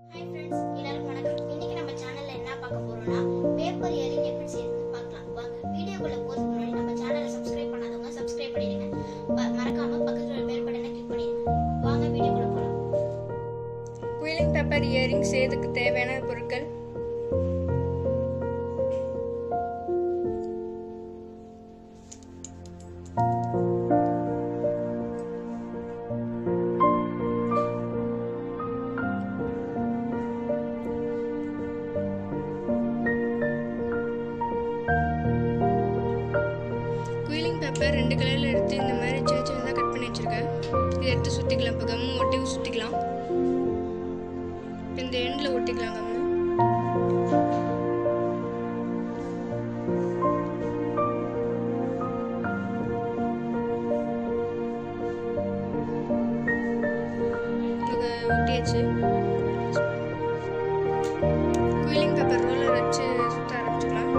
hi friends எல்லாருக்கும் வணக்கம் இன்னைக்கு நம்ம சேனல்ல என்ன பார்க்க போறோம்னா பேப்பர் இயரிங் எப்படி செய்யறதுன்னு பார்க்கலாம் வாங்க வீடியோக்குள்ள போறதுக்கு முன்னாடி நம்ம சேனலை சப்ஸ்கிரைப் பண்ணாதவங்க சப்ஸ்கிரைப் பண்ணிடுங்க ப- மறக்காம பக்கத்துல உள்ள பெல் பட்டனை கிளிக் பண்ணிடுங்க வாங்க வீடியோக்குள்ள போலாம் குயிலிங் பேப்பர் இயரிங் செய்யறதுக்கு தேவையான பொருட்கள் குயிலிங் பேப்பர் ரெண்டு கலரில் எடுத்து இந்த மாதிரி சின்ன சின்னதாக கட் பண்ணி வச்சுருக்கேன் இதை எடுத்து சுற்றிக்கலாம் இப்போ கம்மு ஒட்டி சுற்றிக்கலாம் இந்த எண்டில் ஒட்டிக்கலாம் கம்மு இதை ஒட்டியாச்சு குயிலிங் பேப்பர் ரோலர் வச்சு சுற்ற ஆரம்பிச்சுக்கலாம்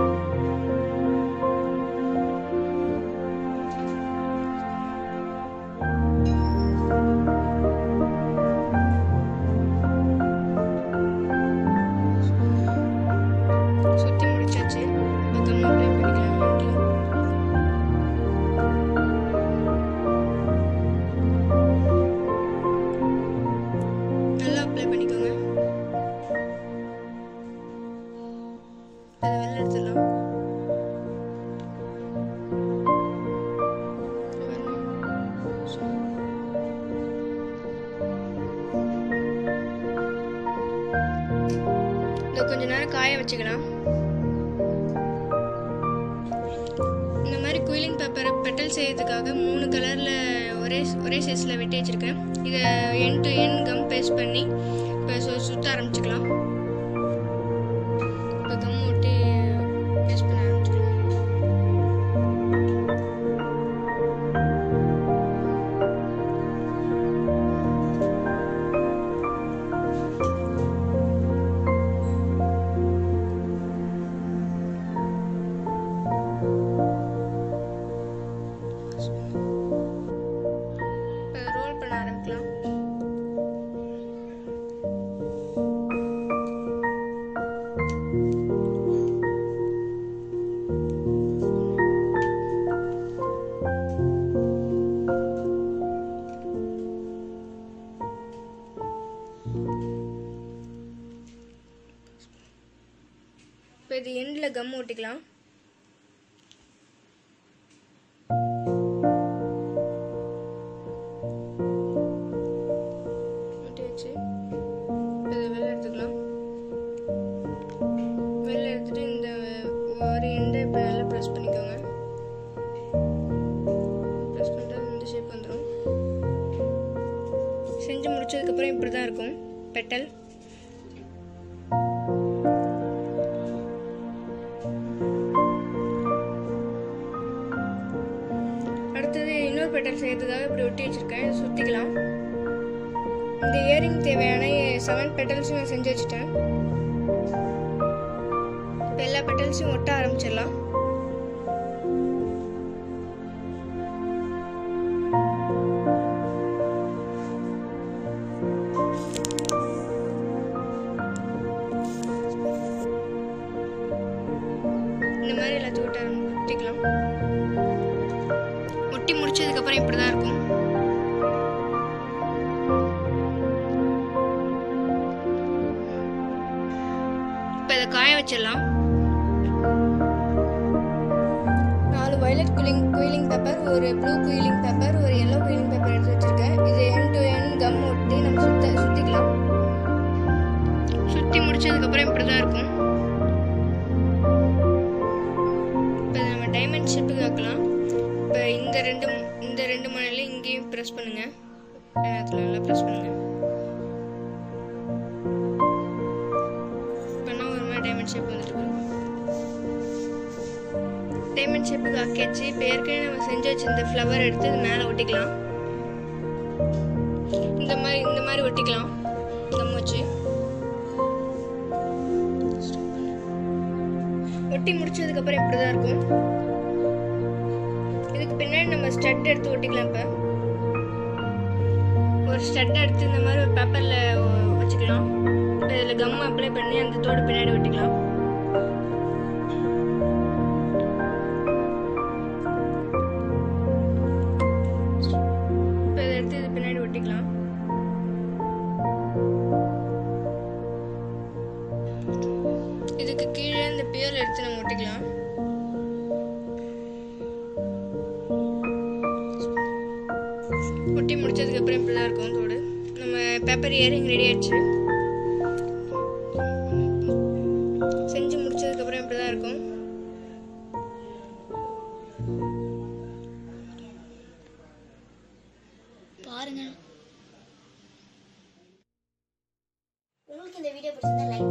சுற்றி முடிச்சாச்சு இப்போ கம்மு அப்ளை பண்ணிக்கலாம் வீட்டில் நல்லா அப்ளை பண்ணிக்கோங்க அதை வெளில எடுத்துடலாம் இதை கொஞ்ச நேரம் காய வச்சுக்கலாம் இந்த மாதிரி குயிலிங் பேப்பரை பெட்டல் செய்யறதுக்காக மூணு கலரில் ஒரே ஒரே சைஸில் வெட்டி வச்சுருக்கேன் இதை end to end gum paste பண்ணி இப்போ சு சுற்ற ஆரம்பிச்சுக்கலாம் இப்போ கம் ஒட்டி பேஸ்ட் பண்ண ஆரம்பிச்சுக்கலாம் இப்போ ரோல் பண்ண ஆரம்பிக்கலாம் இப்போ இது எண்டில் கம் ஒட்டிக்கலாம் ஒட்டி வச்சு இப்போ இதை வெளில எடுத்துக்கலாம் வெளில எடுத்துட்டு இந்த ஒரு எண்டை இப்போ நல்லா ப்ரெஸ் பண்ணிக்கோங்க ப்ரெஸ் பண்ணிட்டா இந்த ஷேப் வந்துடும் செஞ்சு முடிச்சதுக்கப்புறம் இப்படி தான் இருக்கும் பெட்டல் அடுத்தது இன்னொரு பெட்டல் செய்யறதுக்காக இப்படி ஒட்டி வச்சிருக்கேன் இதை சுற்றிக்கலாம் இந்த இயரிங் தேவையான செவன் பெட்டல்ஸும் நான் செஞ்சு வச்சுட்டேன் இப்போ எல்லா பெட்டல்ஸையும் ஒட்ட ஆரம்பிச்சிடலாம் இந்த மாதிரி எல்லாத்தையும் ஒட்ட ஆரம்பி- ஒட்டிக்கலாம் ஒட்டி முடிச்சதுக்கப்புறம் இப்படி தான் இருக்கும் இப்போ இதை காய வச்சிடலாம் நாலு வயலட் குயிலிங் குயிலிங் பேப்பர் ஒரு ப்ளூ குயிலிங் பேப்பர் ஒரு எல்லோ குயிலிங் பேப்பர் எடுத்து வச்சிருக்கேன் இது என் டு என் கம் ஒட்டி நம்ம சுத்த சுற்றிக்கலாம் சுற்றி முடிச்சதுக்கப்புறம் இப்படி தான் இருக்கும் இப்போ இதை நம்ம டைமண்ட் ஷேப்புக்கு வைக்கலாம் இப்போ இந்த ரெண்டு இந்த ரெண்டு மணிலையும் இங்கேயும் ப்ரெஸ் பண்ணுங்க அதில் நல்லா ப்ரெஸ் பண்ணுங்க பண்ணா ஒரு மாதிரி டைமண்ட் ஷேப் வந்துட்டு வரும் டைமண்ட் ஷேப்புக்கு ஆக்கியாச்சு இப்போ ஏற்கனவே நம்ம செஞ்சு வச்சிருந்த ஃப்ளவர் எடுத்து இது மேலே ஒட்டிக்கலாம் இந்த மாதிரி இந்த மாதிரி ஒட்டிக்கலாம் கம் வச்சு ஒட்டி முடிச்சதுக்கப்புறம் இப்படி தான் இருக்கும் இதுக்கு பின்னாடி நம்ம ஸ்டட் எடுத்து ஒட்டிக்கலாம் இப்போ ஒரு ஸ்டட் எடுத்து இந்த மாதிரி ஒரு பேப்பரில் வச்சுக்கலாம் இப்போ இதில் கம் அப்ளை பண்ணி அந்த தோடு பின்னாடி ஒட்டிக்கலாம் இப்போ இதை எடுத்து இது பின்னாடி ஒட்டிக்கலாம் இதுக்கு கீழே இந்த பியல் எடுத்து நம்ம ஒட்டிக்கலாம் ஒட்டி முடிச்சதுக்கப்புறம் இப்படி தான் இருக்கும் தோடு நம்ம பேப்பர் இயரிங் ரெடி ஆயிடுச்சு செஞ்சு முடிச்சதுக்கப்புறம் இப்படி தான் இருக்கும் பாருங்க உங்களுக்கு இந்த வீடியோ பிடிச்சிருந்தா லைக்